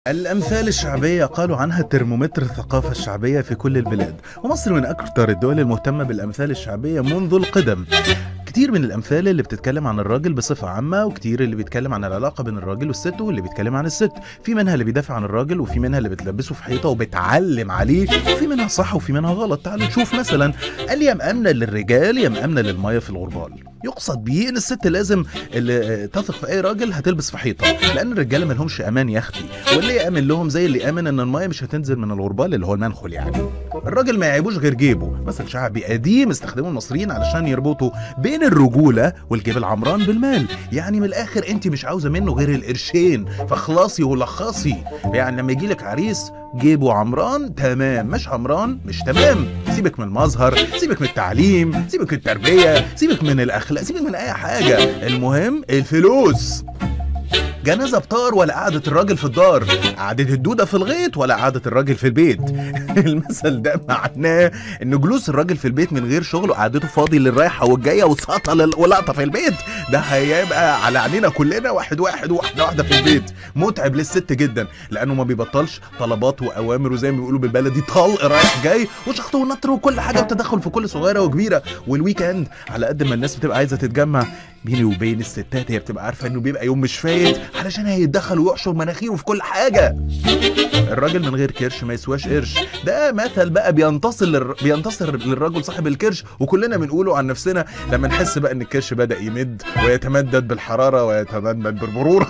الأمثال الشعبية قالوا عنها ترمومتر الثقافة الشعبية في كل البلاد ومصر من أكثر الدول المهتمة بالأمثال الشعبية منذ القدم كتير من الأمثال اللي بتتكلم عن الراجل بصفة عامة وكتير اللي بيتكلم عن العلاقة بين الراجل والست واللي بيتكلم عن الست في منها اللي بيدافع عن الراجل وفي منها اللي بتلبسه في حيطة وبتعلم عليه وفي منها صح وفي منها غلط تعالوا نشوف مثلا قال يا مأمنة للرجال يا مأمنة للمية في الغربال يقصد بيه ان الست لازم اللي تثق في اي راجل هتلبس في حيطه لان الرجاله ما لهمش امان يا اختي واللي يامن لهم زي اللي امن ان المايه مش هتنزل من الغربال اللي هو المنخل يعني الراجل ما يعيبوش غير جيبه مثل شعبي قديم استخدمه المصريين علشان يربطوا بين الرجوله والجيب العمران بالمال يعني من الاخر انت مش عاوزه منه غير القرشين فخلاصي ولخصي يعني لما يجي لك عريس جيبه عمران تمام مش عمران مش تمام سيبك من المظهر سيبك من التعليم سيبك من التربيه سيبك من الاخلاق سيبك من اي حاجه المهم الفلوس جنازه بطار ولا قعدة الراجل في الدار قعدة الدودة في الغيط ولا قعدة الراجل في البيت المثل ده معناه ان جلوس الراجل في البيت من غير شغل وقعدته فاضي للرايحة والجاية وسقطة لل- ولقطة في البيت ده هيبقى على عينينا كلنا واحد واحد وواحدة واحدة في البيت متعب للست جدا لانه ما بيبطلش طلبات واوامر وزي ما بيقولوا بالبلدي طلق رايح جاي وشخط ونطر وكل حاجة وتدخل في كل صغيرة وكبيرة والويكند على قد ما الناس بتبقى عايزة تتجمع بيني وبين الستات هي بتبقى عارفه انه بيبقى يوم مش فايت علشان هيتدخل ويحشر مناخيره في كل حاجه الراجل من غير كرش ما يسواش قرش ده مثل بقى بينتصر للر... بينتصر للرجل صاحب الكرش وكلنا بنقوله عن نفسنا لما نحس بقى ان الكرش بدا يمد ويتمدد بالحراره ويتمدد بالمرور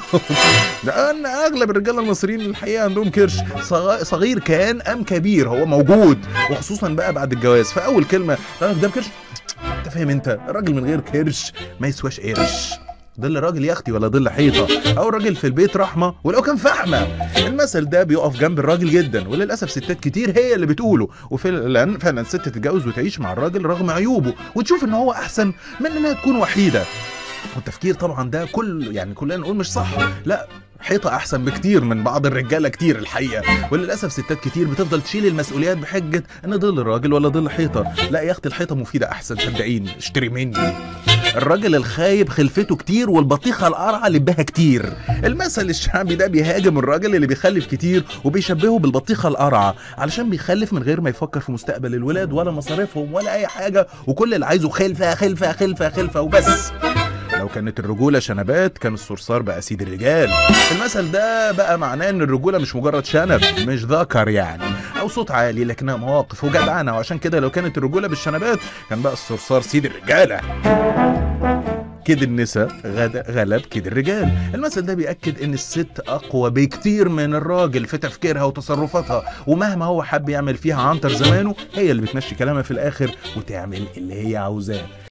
لان اغلب الرجاله المصريين الحقيقه عندهم كرش صغ... صغير كان ام كبير هو موجود وخصوصا بقى بعد الجواز فاول كلمه راجل ده كرش انت فاهم انت الراجل من غير كرش ما يسواش قرش ظل راجل يا اختي ولا ظل حيطه او الراجل في البيت رحمه ولو كان فحمه المثل ده بيقف جنب الراجل جدا وللاسف ستات كتير هي اللي بتقوله وفعلا فعلا الست تتجوز وتعيش مع الراجل رغم عيوبه وتشوف ان هو احسن من انها تكون وحيده والتفكير طبعا ده كل يعني كلنا نقول مش صح لا حيطة أحسن بكتير من بعض الرجالة كتير الحقيقة وللأسف ستات كتير بتفضل تشيل المسؤوليات بحجة إن ظل الراجل ولا ظل حيطة لا يا أختي الحيطة مفيدة أحسن صدقيني اشتري مني الراجل الخايب خلفته كتير والبطيخة القرعة لبها كتير المثل الشعبي ده بيهاجم الراجل اللي بيخلف كتير وبيشبهه بالبطيخة القرعة علشان بيخلف من غير ما يفكر في مستقبل الولاد ولا مصاريفهم ولا أي حاجة وكل اللي عايزه خلفة خلفة خلفة خلفة وبس لو كانت الرجولة شنبات كان الصرصار بقى سيد الرجال المثل ده بقى معناه ان الرجولة مش مجرد شنب مش ذكر يعني او صوت عالي لكنها مواقف وجدعنة وعشان كده لو كانت الرجولة بالشنبات كان بقى الصرصار سيد الرجالة كده النساء غد غلب كده الرجال المثل ده بيأكد ان الست اقوى بكتير من الراجل في تفكيرها وتصرفاتها ومهما هو حب يعمل فيها عنتر زمانه هي اللي بتمشي كلامها في الاخر وتعمل اللي هي عاوزاه